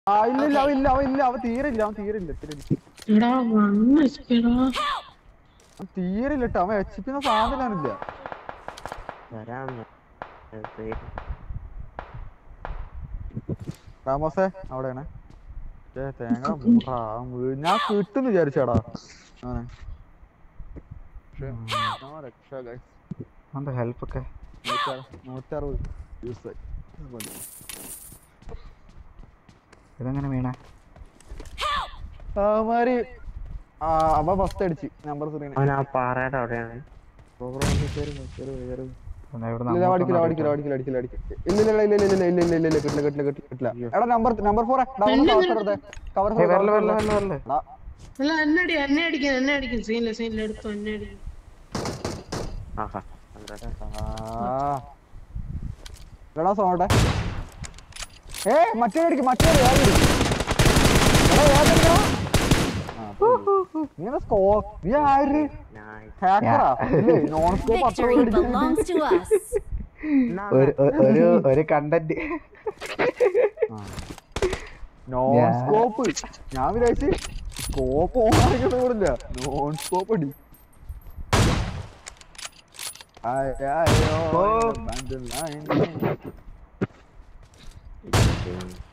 ആ ഇല്ല ഇല്ല അവൻ ഇല്ല അവൻ ഇല്ല അവൻ തീരില്ല അവൻ തീരില്ല തീരില്ല എടാ വണ്ണ് എടാ അവൻ തീരില്ല കേട്ടോ അവൻ എച്ച് പി സാധനമില്ല വരാന്ന് റാമോസേ അവിടെയാണ് ഏ തേങ്ങ മൂടാ, അവൻ വീ- ഞാൻ കിട്ടുന്ന് വിചാരിച്ചാടാ അവനെ പക്ഷേ, ഞാൻ രക്ഷ guys. എന്താ ഹെൽപ്പ് ഒക്കെ നൂറ്റാ- നൂറ്ററുപത് use ആയി. മതി. ഇതെങ്ങനെ വീണേ അവന്മാര് ആ, അവൻ ഫസ്റ്റ് അടിച്ച് നമ്പർ സ്ക്രീൻ അവൻ ആ പാറയുടെ അവിടെയാണ് എന്നാ ഇവിടുന്ന് ഇല്ല അങ്ങോട്ടൊന്നും അടിക്കില്ല അടിക്കില്ല അറിയില്ല. അടിക്കില്ല അടിക്കില്ല അടിക്കില്ല ഇല്ല ഇല്ല ഇല്ല ഇല്ല ഇല്ല ഇല്ല ഇല്ല ഇല്ല കിട്ടില്ല കിട്ടില്ല കിട്ടില്ല കിട്ടില്ല എടാ നമ്പർ നമ്പർ ഫോർ കവർ ഏയ് വരല് വരല് വരല് വരല് അല്ല എന്നെ അടി എന്നെ അടിക്കും എന്നെ അടിക്കും സീനില്ല സീനില്ല എടുത്തു എന്നെ അടിക്കും ആഹാ കണ്ടോ? എടാ സോട്ടെ ഏ മറ്റേ അടിക്കും മറ്റേ അടി, ഏത് അടിക്കും? എടാ, ഏത് അടിക്കടാ? ആ, പോയി. ഇങ്ങനെ സ്കോ നീ ആര് Nice. ഹാക്കറാ ഇല്ലേ നോൺ സ്കോപ്പ് അത്ര Victory belongs to us. ഒരു ഒ- ഒരു ഒരു കണ്ടന്റ് നോൺ ഞാൻ- സ്കോപ്പ് ഞാൻ വിചാരിച്ച് സ്കോപ്പ് ഓണാക്കിട്ട് കൂടില്ല നോൺ സ്കോപ്പ് അടി അയ്യോ ഓ. ബന്ധം line. ഇരിക്കും.